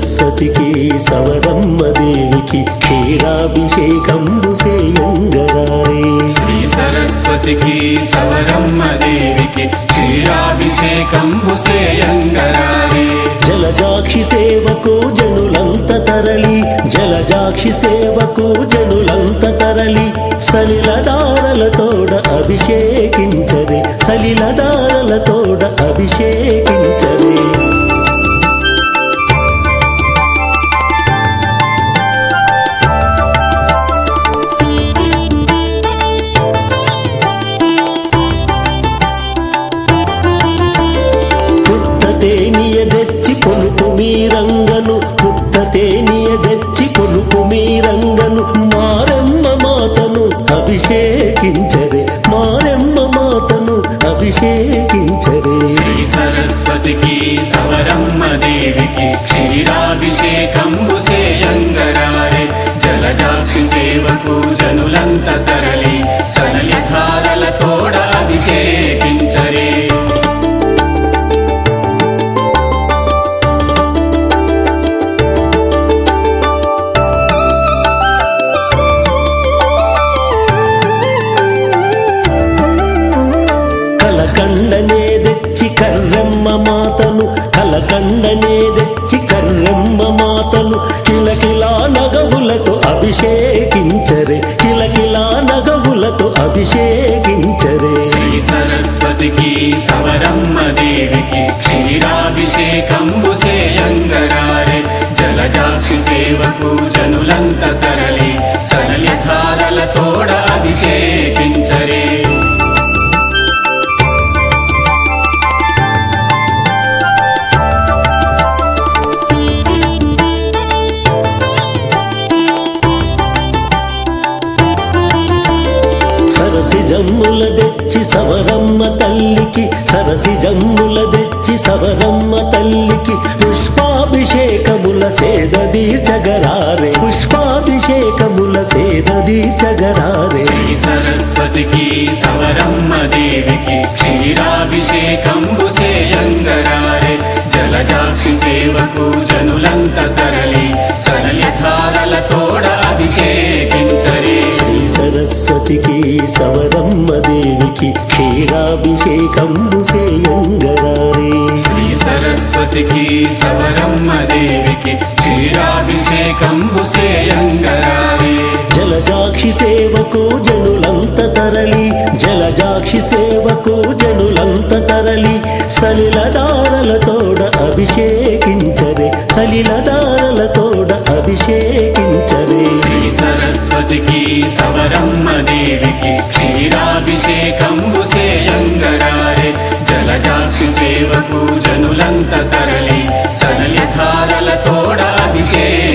సరస్వతికి సవరమ్మ దేవికి క్షీరాభిషేకంబు సేయంగరారే శ్రీ సరస్వతికి సవరమ్మ దేవికి క్షీరాభిషేకంబు సేయంగరారే జలజాక్షి సేవకు జనులంత తరలి జలజాక్షి సేవకు జనులంత తరలి సలిలదారలతోడ అభిషేకించరే సలిలదారలతోడ అభిషేకించరే పుట్టతేనియ తెచ్చి కొనుకు మీరంగను పుట్టతేనియ తెచ్చి కొనుకు మీరంగను మారెమ్మ మాతను అభిషేకించరే మారెమ్మ మాతను అభిషేకించరే శ్రీ సరస్వతికి సవరమ్మ దేవికి క్షీరాభిషేకంబు సేయంగరారే జలజాక్షి సేవకు జనులంత తరలి సనయధారలతోడ అభిషేకించరే కలకండనే తెచ్చి కర్రమ్మ మాతను కలకండనే తెచ్చి కర్రమ్మ మాతను కిలకిలా నగవులతో అభిషేకించరే కిలకిలా నగవులతో అభిషేకించరే శ్రీ సరస్వతికి సవరమ్మ దేవికి క్షీరాభిషేకంబు సేయంగరారే జలజాక్షి సేవకు జనులంత తరలి సనయధారలతోడ అభిషేకించరే సరసి జమ్ముల తెచ్చి సవరమ్మ తల్లికి సరసి జమ్ముల తెచ్చి సవరమ్మ తల్లికి పుష్పాభిషేకముల సేద దీర్చగరారే పుష్పాభిషేకముల సేద దీర్చగరారే శ్రీ సరస్వతికి సవరమ్మ దేవికి క్షీరాభిషేకంబు సేయంగరారే జలజాక్షి సేవకు జనులంత తరలి సనయధారలతోడ అభిషేకించరే శ్రీ సరస్వతికి సవరమ్మ దేవికి క్షీరాభిషేకంబు సేయంగరారే శ్రీ సరస్వతికి సవరమ్మ దేవికి క్షీరాభిషేకంబు సేయంగరారే జలజాక్షి సేవకు జనులంత తరలి జలజాక్షి సేవకు జనులంత తరలి సలిలదారలతోడ అభిషేకించరే సలిలదారలతోడ అభిషేకించరే శ్రీ సరస్వతికి సవరమ్మ దేవికి క్షీరాభిషేకంబు సేయంగరారే జలజాక్షి సేవకు జనులంత తరలి సనయధారలతోడ అభిషేక